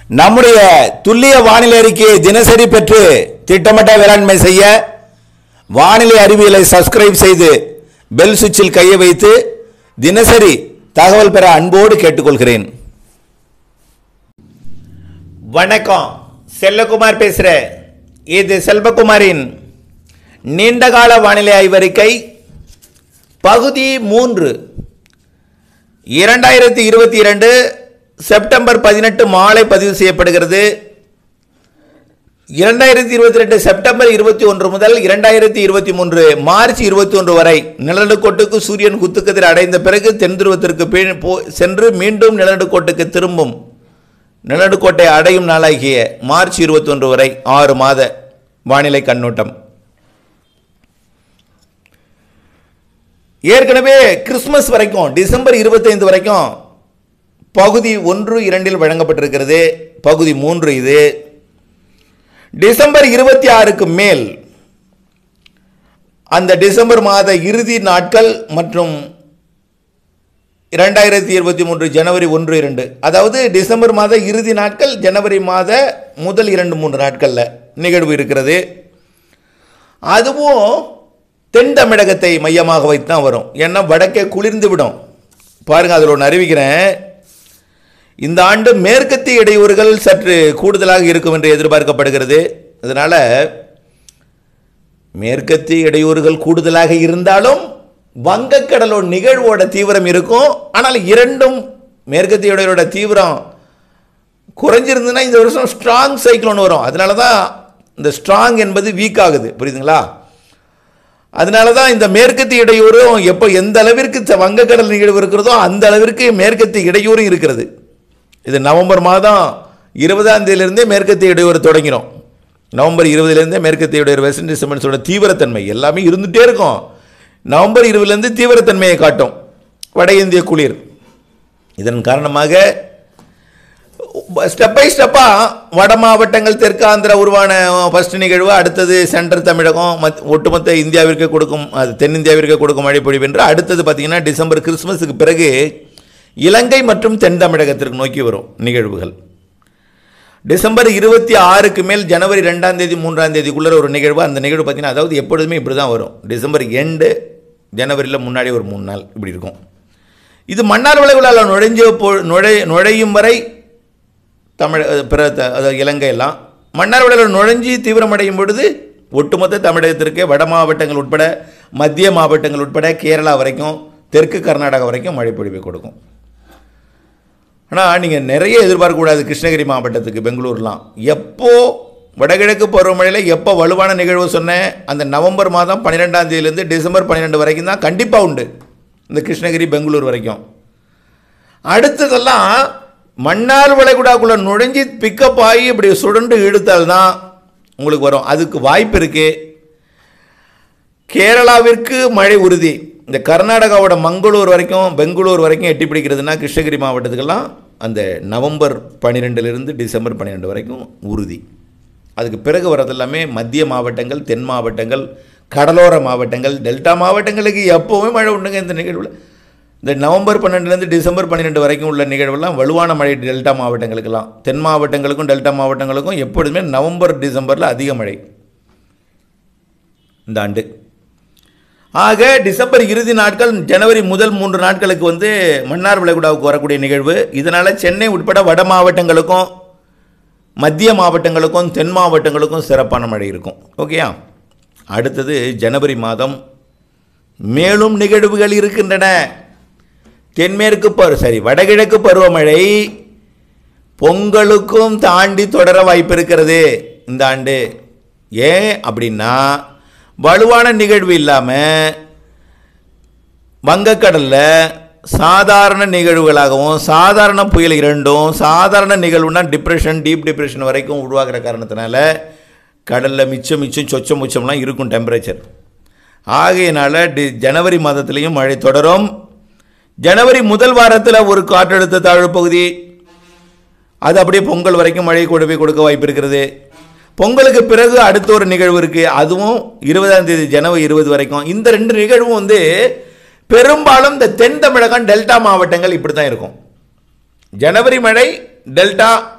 நம்முடைய துல்லிய வானிலை அறிக்கையை தினசரி பெற்று திட்டமிட்ட வேளாண்மை செய்ய வானிலை அறிவியலை சப்ஸ்கிரைப் செய்து பெல் சுவிட்சில் கையை வைத்து தினசரி தகவல் பெற அன்போடு கேட்டுக்கொள்கிறேன் வணக்கம் செல்லகுமார் பேசுகிறேன் இது செல்வகுமாரின் நீண்டகால வானிலை ஆய்வறிக்கை பகுதி மூன்று இரண்டாயிரத்தி இருபத்தி இரண்டு செப்டம்பர் பதினெட்டு மாலை பதிவு செய்யப்படுகிறது இரண்டாயிரத்தி இருபத்தி ரெண்டு செப்டம்பர் இருபத்தி ஒன்று முதல் இரண்டாயிரத்தி இருபத்தி மூன்று மார்ச் இருபத்தி ஒன்று வரை நிலநடுக்கோட்டுக்கு சூரியன் குத்துக்கதிர் அடைந்த பிறகு தென் துருவத்திற்கு பி- போ- சென்று மீண்டும் நிலநடுக்கோட்டுக்கு திரும்பும் நிலநடுக்கோட்டை அடையும் நாளாகிய மார்ச் இருபத்தி ஒன்று வரை ஆறு மாத வானிலை கண்ணோட்டம் ஏற்கனவே கிறிஸ்மஸ் வரைக்கும் டிசம்பர் இருபத்தைந்து வரைக்கும் பகுதி ஒன்று இரண்டில் வழங்கப்பட்டிருக்கிறது பகுதி மூன்று இது டிசம்பர் இருபத்தி ஆறுக்கு மேல் அந்த டிசம்பர் மாத இறுதி நாட்கள் மற்றும் இரண்டாயிரத்தி இருபத்தி மூன்று ஜனவரி ஒன்று இரண்டு அதாவது டிசம்பர் மாத இறுதி நாட்கள் ஜனவரி மாத முதல் இரண்டு மூன்று நாட்களில் நிகழ்வு இருக்கிறது அதுவும் தென் தமிழகத்தை மையமாக வைத்து தான் வரும் ஏன்னா வடக்கே குளிர்ந்து விடும் பாருங்க அதில் ஒன்று அறிவிக்கிறேன் இந்த ஆண்டு மேற்கத்திய இடையூறுகள் சற்று கூடுதலாக இருக்கும் என்று எதிர்பார்க்கப்படுகிறது அதனால் மேற்கத்திய இடையூறுகள் கூடுதலாக இருந்தாலும் வங்கக்கடலோட நிகழ்வோட தீவிரம் இருக்கும் ஆனால் இரண்டும் மேற்கத்திய இடையூறோட தீவிரம் குறைஞ்சிருந்ததுன்னா இந்த வருஷம் ஸ்ட்ராங் சைக்ளோன் வரும் அதனால தான் இந்த ஸ்ட்ராங் என்பது வீக் ஆகுது புரியுதுங்களா அதனால தான் இந்த மேற்கத்திய இடையூறும் எப்போ எந்த அளவிற்கு ச- வங்கக்கடல் நிகழ்வு இருக்கிறதோ அந்த அளவிற்கு மேற்கத்திய இடையூறும் இருக்கிறது இது நவம்பர் மாதம் இருபதாம் தேதியிலிருந்தே மேற்கத்திய இடையூறு தொடங்கிடும் நவம்பர் இருபதுலேருந்தே மேற்கத்திய இடையூறு வெஸ்ட் டிஸ்டர்பன்ஸோட தீவிரத்தன்மை எல்லாமே இருந்துகிட்டே இருக்கும் நவம்பர் இருபதுலேருந்து தீவிரத்தன்மையை காட்டும் வட இந்திய குளிர் இதன் காரணமாக ஸ்டெப் பை ஸ்டெப்பாக வட மாவட்டங்கள் தெற்கு ஆந்திரா உருவான ஃபர்ஸ்ட் நிகழ்வு அடுத்தது சென்ட்ரல் தமிழகம் மத் ஒட்டுமொத்த இந்தியாவிற்கு கொடுக்கும் அது தென்னிந்தியாவிற்கு கொடுக்கும் மழைப்பொழிவு என்று அடுத்தது பார்த்தீங்கன்னா டிசம்பர் கிறிஸ்மஸுக்கு பிறகு இலங்கை மற்றும் தென் தமிழகத்திற்கு நோக்கி வரும் நிகழ்வுகள் டிசம்பர் இருபத்தி ஆறுக்கு மேல் ஜனவரி ரெண்டாம் தேதி மூன்றாம் தேதிக்குள்ள ஒரு நிகழ்வு அந்த நிகழ்வு பார்த்தீங்கன்னா அதாவது எப்பொழுதுமே இப்படி தான் வரும் டிசம்பர் எண்டு ஜனவரியில் முன்னாடி ஒரு மூணு நாள் இப்படி இருக்கும் இது மன்னார் விளைவுகளால் நுழைஞ்ச போ நுழை நுழையும் வரை தமிழ் அஹ், பிற த- அதாவது இலங்கை எல்லாம் மன்னார் விளைவில் நுழைஞ்சி தீவிரமடையும் பொழுது ஒட்டுமொத்த தமிழகத்திற்கு வட மாவட்டங்கள் உட்பட மத்திய மாவட்டங்கள் உட்பட கேரளா வரைக்கும் தெற்கு கர்நாடகா வரைக்கும் மழை பொழிவை கொடுக்கும் ஆனால் நீங்கள் நிறைய எதிர்பார்க்கக்கூடாது கிருஷ்ணகிரி மாவட்டத்துக்கு பெங்களூர்லாம் எப்போ வடகிழக்கு பருவமழையில் எப்போ வலுவான நிகழ்வு சொன்னேன் அந்த நவம்பர் மாதம் பன்னிரெண்டாம் தேதியிலேருந்து டிசம்பர் பன்னிரெண்டு வரைக்கும் தான் கண்டிப்பாக உண்டு இந்த கிருஷ்ணகிரி பெங்களூர் வரைக்கும் அடுத்ததெல்லாம் மன்னார் வளைகுடாக்குள்ள நுழைஞ்சி பிக்கப் ஆகி இப்படி சுழண்டு இழுத்தால் தான் உங்களுக்கு வரும் அதுக்கு வாய்ப்பு இருக்கு கேரளாவிற்கு மழை உறுதி இந்த கர்நாடகாவோட மங்களூர் வரைக்கும் பெங்களூர் வரைக்கும் எட்டி பிடிக்கிறதுனா கிருஷ்ணகிரி மாவட்டத்துக்கெல்லாம் அந்த நவம்பர் பன்னிரெண்டுலேருந்து டிசம்பர் பன்னிரெண்டு வரைக்கும் உறுதி அதுக்கு பிறகு வர்றது எல்லாமே மத்திய மாவட்டங்கள் தென் மாவட்டங்கள் கடலோர மாவட்டங்கள் டெல்டா மாவட்டங்களுக்கு எப்போவுமே மழை உண்டுங்க இந்த நிகழ்வில் இந்த நவம்பர் பன்னெண்டுலேருந்து டிசம்பர் பன்னிரெண்டு வரைக்கும் உள்ள நிகழ்வெல்லாம் வலுவான மழை டெல்டா மாவட்டங்களுக்கெல்லாம் தென் மாவட்டங்களுக்கும் டெல்டா மாவட்டங்களுக்கும் எப்பொழுதுமே நவம்பர் டிசம்பரில் அதிக மழை இந்த ஆண்டு ஆக டிசம்பர் இறுதி நாட்கள் ஜனவரி முதல் மூன்று நாட்களுக்கு வந்து மன்னார் விளைகுடாவுக்கு வரக்கூடிய நிகழ்வு இதனால் சென்னை உட்பட வட மாவட்டங்களுக்கும் மத்திய மாவட்டங்களுக்கும் தென் மாவட்டங்களுக்கும் சிறப்பான மழை இருக்கும் ஓகேயா அடுத்தது ஜனவரி மாதம் மேலும் நிகழ்வுகள் இருக்கின்றன தென்மேற்கு பருவ சரி வடகிழக்கு பருவமழை பொங்கலுக்கும் தாண்டி தொடர வாய்ப்பு இருக்கிறது இந்த ஆண்டு ஏன் அப்படின்னா வலுவான நிகழ்வு இல்லாமல் வங்கக்கடலில் சாதாரண நிகழ்வுகளாகவும் சாதாரண புயல் இரண்டும் சாதாரண நிகழ்வுனா டிப்ரெஷன் டீப் டிப்ரெஷன் வரைக்கும் உருவாகிற காரணத்தினால கடலில் மிச்சம் மிச்சம் சொச்சம் முச்சம்லாம் இருக்கும் டெம்பரேச்சர் ஆகையினால டி ஜனவரி மாதத்துலேயும் மழை தொடரும் ஜனவரி முதல் வாரத்தில் ஒரு காற்றழுத்த தாழ்வு பகுதி அது அப்படியே பொங்கல் வரைக்கும் மழை கொண்டு போய் கொடுக்க வாய்ப்பு இருக்கிறது பொங்கலுக்கு பிறகு அடுத்த ஒரு நிகழ்வு இருக்குது அதுவும் இருபதாம் தேதி ஜனவரி இருபது வரைக்கும் இந்த ரெண்டு நிகழ்வும் வந்து பெரும்பாலும் இந்த தென் தமிழகம் டெல்டா மாவட்டங்கள் இப்படி தான் இருக்கும் ஜனவரி மழை டெல்டா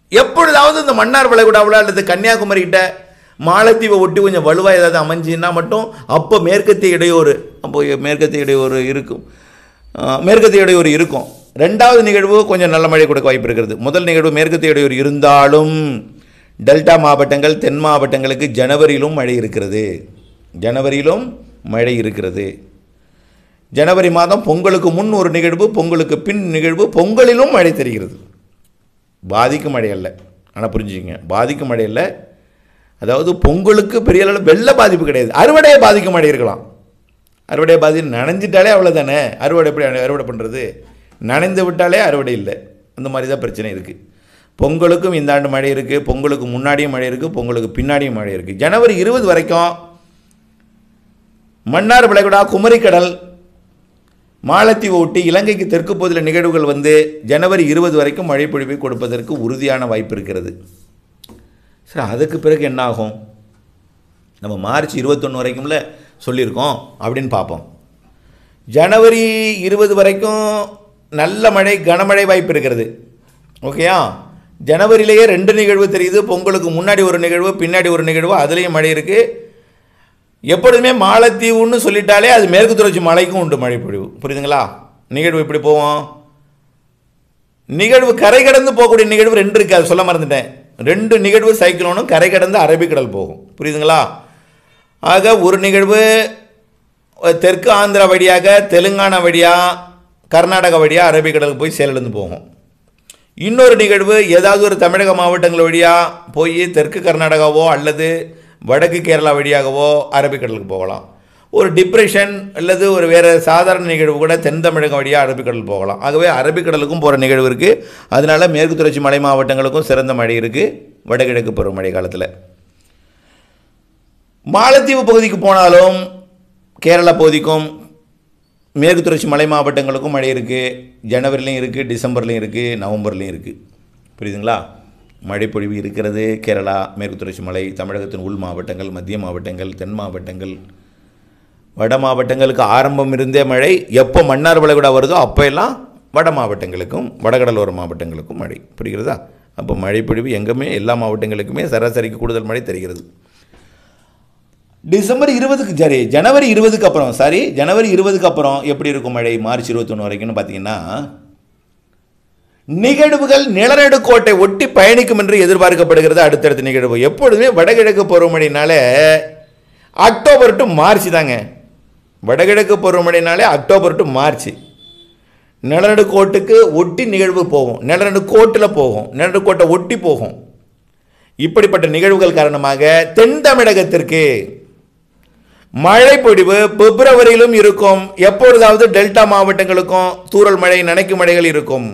எப்பொழுதாவது இந்த மன்னார் வளைகுடாவில் அல்லது கன்னியாகுமரி கிட்ட மாலத்தீவை ஒட்டி கொஞ்சம் வலுவாக ஏதாவது அமைஞ்சுன்னா மட்டும் அப்போ மேற்கத்திய இடையூறு அப்போ மேற்கத்திய இடையூறு இருக்கும் ஆஹ், மேற்கத்திய இடையூறு இருக்கும் ரெண்டாவது நிகழ்வு கொஞ்சம் நல்ல மழை கொடுக்க வாய்ப்பு இருக்கிறது முதல் நிகழ்வு மேற்கத்திய இடையூறு இருந்தாலும் டெல்டா மாவட்டங்கள் தென் மாவட்டங்களுக்கு ஜனவரியிலும் மழை இருக்கிறது ஜனவரியிலும் மழை இருக்கிறது ஜனவரி மாதம் பொங்கலுக்கு முன் ஒரு நிகழ்வு பொங்கலுக்கு பின் நிகழ்வு பொங்கலிலும் மழை தெரிகிறது பாதிக்கும் மழை அல்ல ஆனால் புரிஞ்சுக்கங்க பாதிக்கும் மழை இல்லை அதாவது பொங்கலுக்கு பெரிய அளவில் வெள்ள பாதிப்பு கிடையாது அறுவடையை பாதிக்கும் மழை இருக்கலாம் அறுவடையை பாதி நனைஞ்சிட்டாலே அவ்வளோதானே அறுவடை எப்படி அறுவடை பண்ணுறது நனைந்து விட்டாலே அறுவடை இல்லை அந்த மாதிரி தான் பிரச்சனை இருக்குது பொங்கலுக்கும் இந்த ஆண்டு மழை இருக்குது பொங்கலுக்கு முன்னாடியும் மழை இருக்குது பொங்கலுக்கு பின்னாடியும் மழை இருக்குது ஜனவரி இருபது வரைக்கும் மன்னார் விளைகுடா குமரிக்கடல் மாலத்தீவு ஒட்டி இலங்கைக்கு தெற்கு பகுதியில் நிகழ்வுகள் வந்து ஜனவரி இருபது வரைக்கும் மழை பொழிவை கொடுப்பதற்கு உறுதியான வாய்ப்பு இருக்கிறது சரி அதுக்கு பிறகு என்ன ஆகும் நம்ம மார்ச் இருபத்தொன்று வரைக்கும்ல சொல்லியிருக்கோம் அப்படின்னு பார்ப்போம் ஜனவரி இருபது வரைக்கும் நல்ல மழை கனமழை வாய்ப்பு இருக்கிறது ஓகேயா ஜனவரியிலேயே ரெண்டு நிகழ்வு தெரியுது பொங்கலுக்கு முன்னாடி ஒரு நிகழ்வு பின்னாடி ஒரு நிகழ்வு அதுலேயும் மழை இருக்குது எப்பொழுதுமே மாலத்தீவுன்னு சொல்லிட்டாலே அது மேற்கு தொடர்ச்சி மலைக்கும் உண்டு மழை பொழிவு புரியுதுங்களா நிகழ்வு இப்படி போவோம் நிகழ்வு கரை கடந்து போகக்கூடிய நிகழ்வு ரெண்டு இருக்குது அது சொல்ல மறந்துட்டேன் ரெண்டு நிகழ்வு சைக்ளோனும் கரை கடந்து அரபிக்கடல் போகும் புரியுதுங்களா ஆக ஒரு நிகழ்வு அஹ், தெற்கு ஆந்திரா வழியாக தெலுங்கானா வழியாக கர்நாடகா வழியாக அரபிக்கடலுக்கு போய் சேலந்து போகும் இன்னொரு நிகழ்வு ஏதாவது ஒரு தமிழக மாவட்டங்கள் வழியாக போய் தெற்கு கர்நாடகாவோ அல்லது வடக்கு கேரளா வழியாகவோ அரபிக்கடலுக்கு போகலாம் ஒரு டிப்ரெஷன் அல்லது ஒரு வேறு சாதாரண நிகழ்வு கூட தென் தமிழகம் வழியாக அரபிக்கடல் போகலாம் ஆகவே அரபிக்கடலுக்கும் போகிற நிகழ்வு இருக்குது அதனால மேற்கு தொடர்ச்சி மலை மாவட்டங்களுக்கும் சிறந்த மழை இருக்குது வடகிழக்கு பருவமழை காலத்தில் மாலத்தீவு பகுதிக்கு போனாலும் கேரளா பகுதிக்கும் மேற்கு தொடர்ச்சி மலை மாவட்டங்களுக்கும் மழை இருக்குது ஜனவரிலையும் இருக்குது டிசம்பர்லையும் இருக்குது நவம்பர்லையும் இருக்குது புரியுதுங்களா மழைப்பொழிவு இருக்கிறது கேரளா மேற்கு தொடர்ச்சி மலை தமிழகத்தின் உள் மாவட்டங்கள் மத்திய மாவட்டங்கள் தென் மாவட்டங்கள் வட மாவட்டங்களுக்கு ஆரம்பம் இருந்தே மழை எப்போ மன்னார் வளைகுடா வருதோ அப்போ எல்லாம் வட மாவட்டங்களுக்கும் வடகடலோர மாவட்டங்களுக்கும் மழை புரிகிறதா அப்போ மழைப்பொழிவு எங்குமே எல்லா மாவட்டங்களுக்குமே சராசரிக்கு கூடுதல் மழை தெரிகிறது டிசம்பர் இருபதுக்கு சரி ஜனவரி இருபதுக்கு அப்புறம் சாரி ஜனவரி இருபதுக்கு அப்புறம் எப்படி இருக்கும் மழை மார்ச் இருபத்தொன்று வரைக்கும்னு பார்த்தீங்கன்னா நிகழ்வுகள் நிலநடுக்கோட்டை ஒட்டி பயணிக்கும் என்று எதிர்பார்க்கப்படுகிறது அடுத்தடுத்த நிகழ்வு எப்பொழுதுமே வடகிழக்கு பருவமழைனால அக்டோபர் டு மார்ச் தாங்க வடகிழக்கு பருவமழைனாலே அக்டோபர் டு மார்ச் நிலநடுக்கோட்டுக்கு ஒட்டி நிகழ்வு போகும் நிலநடுக்கோட்டில் போகும் நிலநடுக்கோட்டை ஒட்டி போகும் இப்படிப்பட்ட நிகழ்வுகள் காரணமாக தென் தமிழகத்திற்கு மழை பொழிவு பிப்ரவரியிலும் இருக்கும் எப்பொழுதாவது டெல்டா மாவட்டங்களுக்கும் தூறல் மழை நனைக்கும் மழைகள் இருக்கும்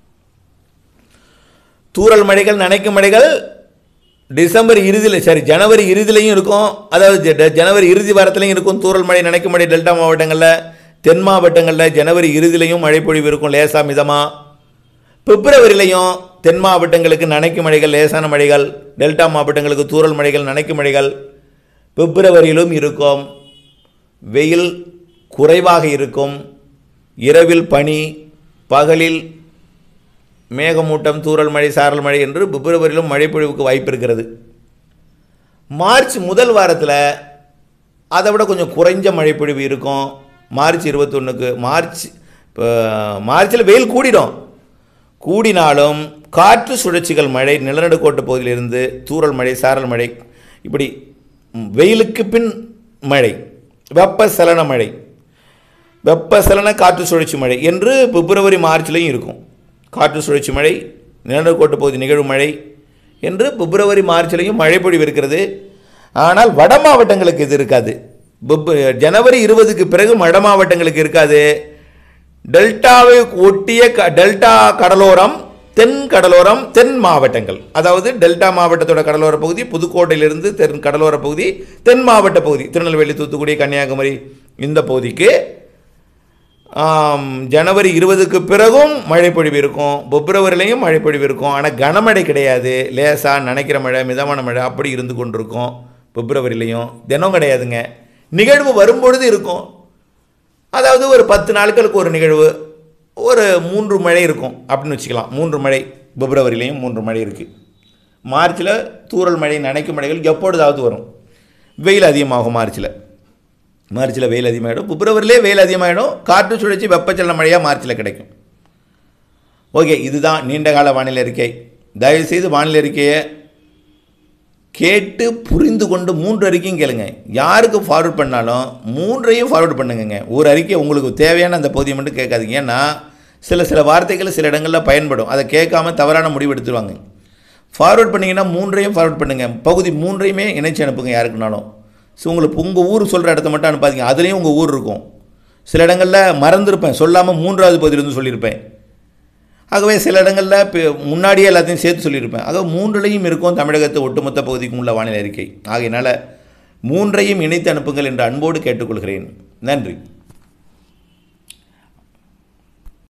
தூறல் மழைகள் நனைக்கும் மழைகள் டிசம்பர் இறுதியில் சரி ஜனவரி இறுதியிலையும் இருக்கும் அதாவது ஜ- ஜனவரி இறுதி வாரத்திலையும் இருக்கும் தூறல் மழை நனைக்கும் மழை டெல்டா மாவட்டங்களில் தென் மாவட்டங்களில் ஜனவரி இறுதியிலையும் மழை பொழிவு இருக்கும் லேசா மிதமாக பிப்ரவரியிலையும் தென் மாவட்டங்களுக்கு நனைக்கும் மழைகள் லேசான மழைகள் டெல்டா மாவட்டங்களுக்கு தூறல் மழைகள் நனைக்கும் மழைகள் பிப்ரவரியிலும் இருக்கும் வெயில் குறைவாக இருக்கும் இரவில் பனி பகலில் மேகமூட்டம் தூறல் மழை சாரல் மழை என்று பிப்ரவரியிலும் மழைப்பொழிவுக்கு வாய்ப்பு இருக்கிறது மார்ச் முதல் வாரத்தில் அதை விட கொஞ்சம் குறைஞ்ச மழைப்பொழிவு இருக்கும் மார்ச் இருபத்தொன்றுக்கு மார்ச் இப்போ மார்ச்சில் வெயில் கூடிடும் கூடினாலும் காற்று சுழற்சிகள் மழை நிலநடுக்கோட்டு பகுதியிலிருந்து தூறல் மழை சாரல் மழை இப்படி ம், வெயிலுக்கு பின் மழை வெப்பசலன மழை வெப்பசலன காற்று சுழற்சி மழை என்று பிப்ரவரி மார்ச்லேயும் இருக்கும் காற்று சுழற்சி மழை நிலநடுக்கோட்டு பகுதி நிகழ்வு மழை என்று பிப்ரவரி மார்ச்லேயும் மழை பொழிவு இருக்கிறது ஆனால் வட மாவட்டங்களுக்கு இது இருக்காது பிப் ஜனவரி இருபதுக்கு பிறகு வட மாவட்டங்களுக்கு இருக்காது டெல்டாவை ஒட்டிய க டெல்டா கடலோரம் தென் கடலோரம் தென் மாவட்டங்கள் அதாவது டெல்டா மாவட்டத்தோட கடலோர பகுதி புதுக்கோட்டையிலிருந்து தென் கடலோர பகுதி தென் மாவட்ட பகுதி திருநெல்வேலி தூத்துக்குடி கன்னியாகுமரி இந்த பகுதிக்கு ஆம், ஜனவரி இருபதுக்கு பிறகும் மழைப்பொழிவு இருக்கும் பிப்ரவரிலையும் மழைப்பொழிவு இருக்கும் ஆனால் கனமழை கிடையாது லேசாக நனைக்கிற மழை மிதமான மழை அப்படி இருந்து கொண்டிருக்கும் பிப்ரவரிலையும் தினம் கிடையாதுங்க நிகழ்வு வரும்பொழுது இருக்கும் அதாவது ஒரு பத்து நாட்களுக்கு ஒரு நிகழ்வு ஒரு மூன்று மழை இருக்கும் அப்படின்னு வச்சுக்கலாம் மூன்று மழை பிப்ரவரியிலையும் மூன்று மழை இருக்குது மார்ச்சில் தூறல் மழை நனைக்கும் மழைகள் எப்பொழுதாவது வரும் வெயில் அதிகமாகும் மார்ச்சில் மார்ச்சில் வெயில் அதிகமாகிடும் பிப்ரவரியிலே வெயில் அதிகமாகிடும் காற்று சுழற்சி வெப்பச்சலன மழையாக மார்ச்சில் கிடைக்கும் ஓகே இதுதான் நீண்டகால வானிலை அறிக்கை தயவுசெய்து வானிலை அறிக்கையை கேட்டு புரிந்து கொண்டு மூன்று அறிக்கையும் கேளுங்க யாருக்கு ஃபார்வர்ட் பண்ணாலும் மூன்றையும் ஃபார்வர்ட் பண்ணுங்கங்க ஒரு அறிக்கை உங்களுக்கு தேவையான அந்த பகுதியை மட்டும் கேட்காதீங்க ஏன்னா சில சில வார்த்தைகள் சில இடங்களில் பயன்படும் அதை கேட்காம தவறான முடிவு எடுத்துருவாங்க ஃபார்வர்ட் பண்ணிங்கன்னா மூன்றையும் ஃபார்வர்ட் பண்ணுங்கள் பகுதி மூன்றையுமே இணைச்சு அனுப்புங்க யாருக்குனாலும் ஸோ உங்களுக்கு உங்கள் ஊர் சொல்கிற இடத்த மட்டும் அனுப்பாதீங்க அதுலேயும் உங்கள் ஊர் இருக்கும் சில இடங்களில் மறந்துருப்பேன் சொல்லாமல் மூன்றாவது பகுதியிலிருந்து சொல்லியிருப்பேன் ஆகவே சில இடங்களில் இப்போ முன்னாடியே எல்லாத்தையும் சேர்த்து சொல்லியிருப்பேன் ஆக மூன்றுலையும் இருக்கும் தமிழகத்து ஒட்டுமொத்த பகுதிக்கும் உள்ள வானிலை அறிக்கை ஆகையினால் மூன்றையும் இணைத்து அனுப்புங்கள் என்று அன்போடு கேட்டுக்கொள்கிறேன் நன்றி